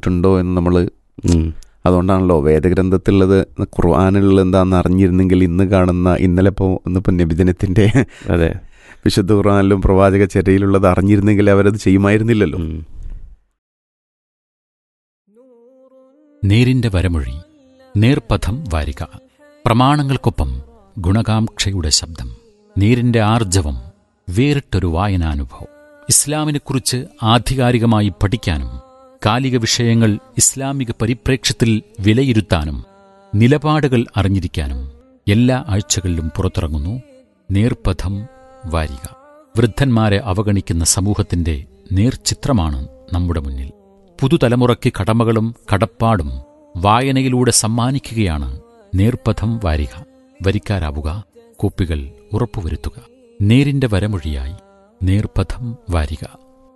ചെയ്തിട്ടുണ്ടോ എന്ന് നമ്മൾ ഉം. അതുകൊണ്ടാണല്ലോ വേദഗ്രന്ഥത്തിലുള്ളത് ഖുർആാനുള്ളത് എന്താണെന്ന് അറിഞ്ഞിരുന്നെങ്കിൽ ഇന്ന് കാണുന്ന ഇന്നലെ ഇപ്പോൾ ഇന്നിപ്പോൾ നബിദിനത്തിൻ്റെ അതെ വിശുദ്ധ ഖുർആാനിലും പ്രവാചക ചര്യയിലുള്ളത് അറിഞ്ഞിരുന്നെങ്കിൽ അവരത് ചെയ്യുമായിരുന്നില്ലല്ലോ ഉം. നേരിന്റെ വരമൊഴി നേർപഥം വാരിക പ്രമാണങ്ങൾക്കൊപ്പം ഗുണകാംക്ഷയുടെ ശബ്ദം നേരിന്റെ ആർജവം വേറിട്ടൊരു വായനാനുഭവം ഇസ്ലാമിനെക്കുറിച്ച് ആധികാരികമായി പഠിക്കാനും കാലിക വിഷയങ്ങൾ ഇസ്ലാമിക പരിപ്രേക്ഷ്യത്തിൽ വിലയിരുത്താനും നിലപാടുകൾ അറിഞ്ഞിരിക്കാനും എല്ലാ ആഴ്ചകളിലും പുറത്തിറങ്ങുന്നു നേർപഥം വാരിക വൃദ്ധന്മാരെ അവഗണിക്കുന്ന സമൂഹത്തിന്റെ നേർചിത്രമാണ് നമ്മുടെ മുന്നിൽ പുതുതലമുറയ്ക്ക് കടമകളും കടപ്പാടും വായനയിലൂടെ സമ്മാനിക്കുകയാണ് നേർപഥം വാരിക വരിക്കാരാവുക കോപ്പികൾ ഉറപ്പുവരുത്തുക നേരിന്റെ വരമൊഴിയായി നേർപഥം വാരിക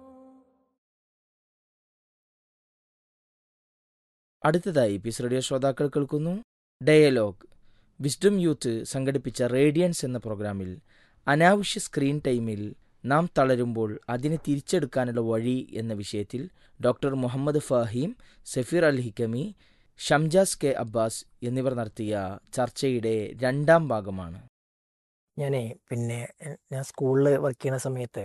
അടുത്തതായി പീസ് റേഡിയോ ശ്രോതാക്കൾ കേൾക്കുന്നു ഡയലോഗ് വിസ്ഡം യൂത്ത് സംഘടിപ്പിച്ച റേഡിയൻസ് എന്ന പ്രോഗ്രാമിൽ അനാവശ്യ സ്ക്രീൻ ടൈമിൽ നാം തളരുമ്പോൾ അതിനെ തിരിച്ചെടുക്കാനുള്ള വഴി എന്ന വിഷയത്തിൽ ഡോക്ടർ മുഹമ്മദ് ഫഹീം സഫീർ അൽ ഹിക്കമി ഷംജാസ് കെ അബ്ബാസ് എന്നിവർ നടത്തിയ ചർച്ചയുടെ രണ്ടാം ഭാഗമാണ് ഞാനേ പിന്നെ എ- ഞാൻ സ്കൂളിൽ വർക്ക് ചെയ്യുന്ന സമയത്ത്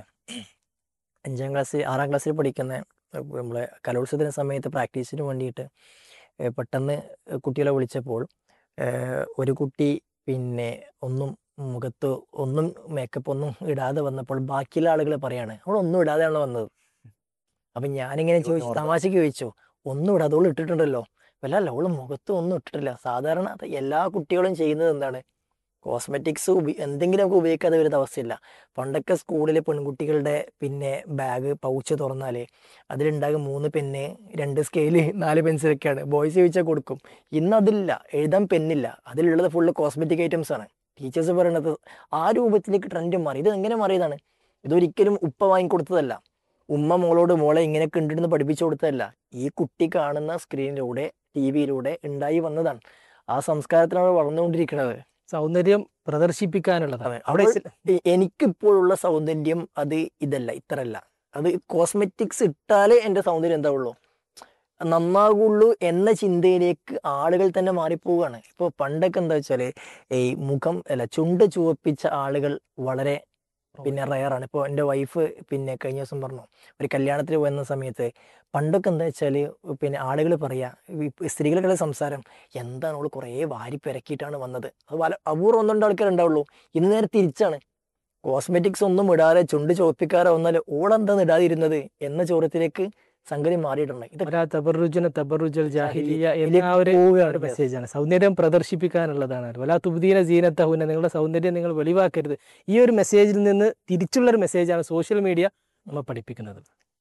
അഞ്ചാം ക്ലാസ് ആറാം ക്ലാസ്സിൽ പഠിക്കുന്ന നമ്മൾ കലോത്സവത്തിന് സമയത്ത് പ്രാക്ടീസിന് വേണ്ടിയിട്ട് ഏ, പെട്ടെന്ന് കുട്ടികളെ വിളിച്ചപ്പോൾ ഏ, ഒരു കുട്ടി പിന്നെ ഒന്നും മുഖത്ത് ഒന്നും മേക്കപ്പ് ഒന്നും ഇടാതെ വന്നപ്പോൾ ബാക്കിയുള്ള ആളുകൾ പറയാണ് അവൾ ഒന്നും ഇടാതെയാണ് വന്നത് അപ്പം ഞാനിങ്ങനെ ചോദിച്ചു തമാശക്ക് ചോദിച്ചു ഒന്നും ഇടാതെ അവൾ ഇട്ടിട്ടുണ്ടല്ലോ അല്ല അല്ല അവൾ മുഖത്ത് ഒന്നും ഇട്ടിട്ടില്ല സാധാരണ അത് എല്ലാ കുട്ടികളും ചെയ്യുന്നത് എന്താണ് കോസ്മെറ്റിക്സ് ഉപ എന്തെങ്കിലും നമുക്ക് ഉപയോഗിക്കാതെ വരുന്ന അവസ്ഥയില്ല പണ്ടൊക്കെ സ്കൂളിലെ പെൺകുട്ടികളുടെ പിന്നെ ബാഗ് പൗച്ച് തുറന്നാൽ അതിലുണ്ടാകും മൂന്ന് പെന്ന് രണ്ട് സ്കെയില് നാല് പെൻസിലൊക്കെയാണ് ബോയ്സ് ചോദിച്ചാൽ കൊടുക്കും ഇന്ന് അതില്ല എഴുതാൻ പെന്നില്ല അതിലുള്ളത് ഫുള്ള് കോസ്മെറ്റിക് ഐറ്റംസ് ആണ് ടീച്ചേഴ്സ് പറയണത് ആ രൂപത്തിലേക്ക് ട്രെൻഡ് മാറി ഇത് എങ്ങനെ മാറിയതാണ് ഇതൊരിക്കലും ഉപ്പ വാങ്ങിക്കൊടുത്തതല്ല ഉമ്മ മോളോട് മോളെ ഇങ്ങനെയൊക്കെ ഉണ്ടെന്ന് പഠിപ്പിച്ചു കൊടുത്തതല്ല ഈ കുട്ടി കാണുന്ന സ്ക്രീനിലൂടെ ടി വിയിലൂടെ ഉണ്ടായി വന്നതാണ് ആ സംസ്കാരത്തിലാണ് വളർന്നുകൊണ്ടിരിക്കുന്നത് സൗന്ദര്യം പ്രദർശിപ്പിക്കാനുള്ളതാണ് അവിടെ അവൾ എ- എനിക്കിപ്പോഴുള്ള സൗന്ദര്യം അത് ഇതല്ല ഇത്രല്ല അത് കോസ്മെറ്റിക്സ് ഇട്ടാലേ എൻ്റെ സൗന്ദര്യം എന്താ ഉള്ളൂ നന്നാകുള്ളൂ എന്ന ചിന്തയിലേക്ക് ആളുകൾ തന്നെ മാറിപ്പോവുകയാണ് ഇപ്പോൾ പണ്ടൊക്കെ എന്താ വെച്ചാൽ ഈ മുഖം അല്ല ചുണ്ട് ചുവപ്പിച്ച ആളുകൾ വളരെ പിന്നെ റയറാണ് ഇപ്പോൾ എൻ്റെ വൈഫ് പിന്നെ കഴിഞ്ഞ ദിവസം പറഞ്ഞു ഒരു കല്യാണത്തിന് പോകുന്ന സമയത്ത് പണ്ടൊക്കെ എന്താ വെച്ചാൽ പിന്നെ ആളുകൾ പറയാ ഈ സ്ത്രീകളുടെ സംസാരം എന്താണ് അവൾ കുറേ വാരി പെരക്കിയിട്ടാണ് വന്നത് അത് പല അപൂർവം ഒന്നുണ്ട് ആൾക്കാരുണ്ടാവുള്ളൂ ഇന്ന് നേരെ തിരിച്ചാണ് കോസ്മെറ്റിക്സ് ഒന്നും ഇടാതെ ചുണ്ട് ചോപ്പിക്കാതെ വന്നാൽ ഓളെന്താന്ന് ഇടാതിരുന്നത് എന്ന ചോദ്യത്തിലേക്ക് സംഗതി മാറിയിട്ടുണ്ട് ഇത് ഒരാ തബറുജന തബറുജൽ ജാഹിലിയ എന്ന ഇതിലേക്ക് ആ ഒരു പോവുകയാണ് ഒരു മെസ്സേജാണ് സൗന്ദര്യം പ്രദർശിപ്പിക്കാനുള്ളതാണ് വലാ തുബ്ദീന ജീനത്തഹുന നിങ്ങളുടെ സൗന്ദര്യം നിങ്ങൾ വെളിവാക്കരുത് ഈ ഒരു മെസ്സേജിൽ നിന്ന് തിരിച്ചുള്ള ഒരു മെസ്സേജാണ് സോഷ്യൽ മീഡിയ നമ്മൾ പഠിപ്പിക്കുന്നത്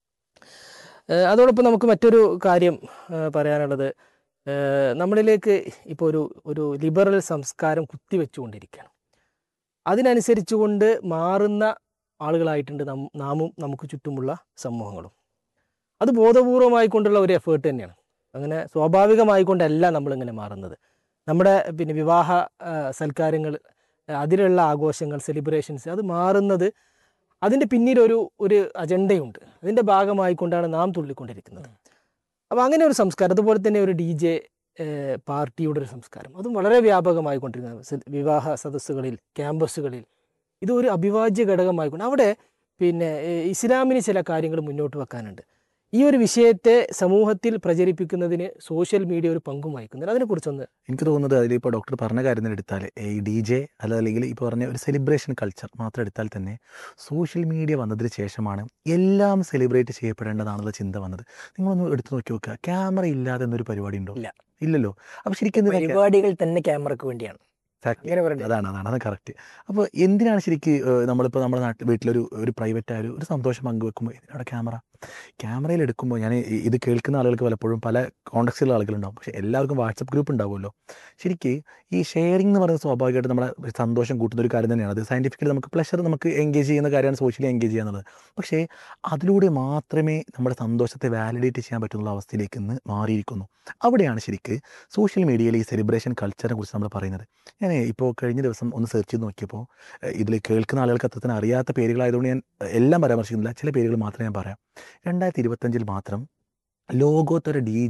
ഏഹ് അതോടൊപ്പം നമുക്ക് മറ്റൊരു കാര്യം ഏഹ് പറയാനുള്ളത് ഏഹ് നമ്മളിലേക്ക് ഇപ്പോൾ ഒരു ഒരു ലിബറൽ സംസ്കാരം കുത്തിവെച്ചുകൊണ്ടിരിക്കുകയാണ് അതിനനുസരിച്ചുകൊണ്ട് മാറുന്ന ആളുകളായിട്ടുണ്ട് നം നാമും നമുക്ക് ചുറ്റുമുള്ള സമൂഹങ്ങളും അത് ബോധപൂർവമായിക്കൊണ്ടുള്ള ഒരു എഫേർട്ട് തന്നെയാണ് അങ്ങനെ സ്വാഭാവികമായിക്കൊണ്ടല്ല നമ്മളിങ്ങനെ മാറുന്നത് നമ്മുടെ പിന്നെ വിവാഹ ആ, സൽക്കാരങ്ങൾ ആ, അതിലുള്ള ആഘോഷങ്ങൾ സെലിബ്രേഷൻസ് അത് മാറുന്നത് അതിൻ്റെ പിന്നിൽ ഒരു ഒരു അജണ്ടയുണ്ട് അതിൻ്റെ ഭാഗമായിക്കൊണ്ടാണ് നാം തുള്ളിക്കൊണ്ടിരിക്കുന്നത് അപ്പോൾ അങ്ങനെ ഒരു സംസ്കാരം അതുപോലെ തന്നെ ഒരു ഡി ജെ പാർട്ടിയുടെ ഒരു സംസ്കാരം അതും വളരെ വ്യാപകമായിക്കൊണ്ടിരിക്കുന്നത് സ- വിവാഹ സദസ്സുകളിൽ ക്യാമ്പസുകളിൽ ഇത് ഒരു അവിഭാജ്യ ഘടകമായിക്കൊണ്ട് അവിടെ പിന്നെ ഏഹ്, ഇസ്ലാമിന് ചില കാര്യങ്ങൾ മുന്നോട്ട് വെക്കാനുണ്ട് ഈ ഒരു വിഷയത്തെ സമൂഹത്തിൽ പ്രചരിപ്പിക്കുന്നതിന് സോഷ്യൽ മീഡിയ ഒരു പങ്കും വഹിക്കുന്നുണ്ട് അതിനെക്കുറിച്ചൊന്ന് എനിക്ക് തോന്നുന്നത് അതിലിപ്പോൾ ഡോക്ടർ പറഞ്ഞ കാര്യം തന്നെ എടുത്താൽ ഈ ഡി ജെ അല്ലെങ്കിൽ ഇപ്പോൾ പറഞ്ഞ ഒരു സെലിബ്രേഷൻ കൾച്ചർ മാത്രം എടുത്താൽ തന്നെ സോഷ്യൽ മീഡിയ വന്നതിന് ശേഷമാണ് എല്ലാം സെലിബ്രേറ്റ് ചെയ്യപ്പെടേണ്ടതാണെന്നുള്ള ചിന്ത വന്നത് നിങ്ങളൊന്ന് എടുത്തു നോക്കി നോക്കുക ക്യാമറ ഇല്ലാതെ എന്നൊരു പരിപാടി ഉണ്ടോ ഇല്ല. ഇല്ലല്ലോ അപ്പോൾ ശരിക്കും എന്തിനാ ക്യാ- പരിപാടികൾ തന്നെ ക്യാമറക്ക് വേണ്ടിയാണ് Exactly. അങ്ങനെ പറയണ്ടേ അതാണ് അതാണ് അത് കറക്റ്റ് അപ്പോൾ എന്തിനാണ് ശരിക്ക് ഏഹ്, നമ്മളിപ്പോൾ നമ്മുടെ നാട്ടിൽ വീട്ടിലൊരു ഒരു പ്രൈവറ്റ് ആയ ഒരു ഒരു സന്തോഷം പങ്കുവെക്കുമ്പോൾ അവിടെ ക്യാമറ ക്യാമറയിൽ എടുക്കുമ്പോൾ ഞാൻ ഈ- ഇത് കേൾക്കുന്ന ആളുകൾക്ക് പലപ്പോഴും പല കോണ്ടക്സ്റ്റിലുള്ള ആളുകളുണ്ടാവും പക്ഷേ എല്ലാവർക്കും വാട്സപ്പ് ഗ്രൂപ്പ് ഉണ്ടാവുമല്ലോ ശരിക്ക് ഈ ഷെയറിംഗ് എന്ന് പറയുന്നത് സ്വാഭാവികമായിട്ട് നമ്മുടെ സന്തോഷം കൂട്ടുന്ന ഒരു കാര്യം തന്നെയാണ് അത് സയൻറ്റിഫിക്കലി നമുക്ക് പ്ലഷർ നമുക്ക് എൻഗേജ് ചെയ്യുന്ന കാര്യമാണ് സോഷ്യലി എൻഗേജ് ചെയ്യുന്നത് പക്ഷേ അതിലൂടെ മാത്രമേ നമ്മുടെ സന്തോഷത്തെ വാലിഡേറ്റ് ചെയ്യാൻ പറ്റുന്ന അവസ്ഥയിലേക്ക് ഇന്ന് മാറിയിരിക്കുന്നു അവിടെയാണ് ശരിക്ക് സോഷ്യൽ മീഡിയയിൽ ഈ സെലിബ്രേഷൻ കൾച്ചറിനെ കുറിച്ച് നമ്മൾ പറയുന്നത് ഞാൻ ഇപ്പോൾ കഴിഞ്ഞ ദിവസം ഒന്ന് സെർച്ച് ചെയ്ത് നോക്കിയപ്പോൾ ഇതിൽ കേൾക്കുന്ന ആളുകൾക്ക് അത്രത്തിന് അറിയാത്ത പേരുകളായതുകൊണ്ട് ഞാൻ ഏഹ്, എല്ലാം പരാമർശിക്കുന്നില്ല ചില പേരുകൾ മാത്രമേ ഞാൻ പറയാം രണ്ടായിരത്തി ഇരുപത്തഞ്ചിൽ മാത്രം ലോകോത്തര ഡി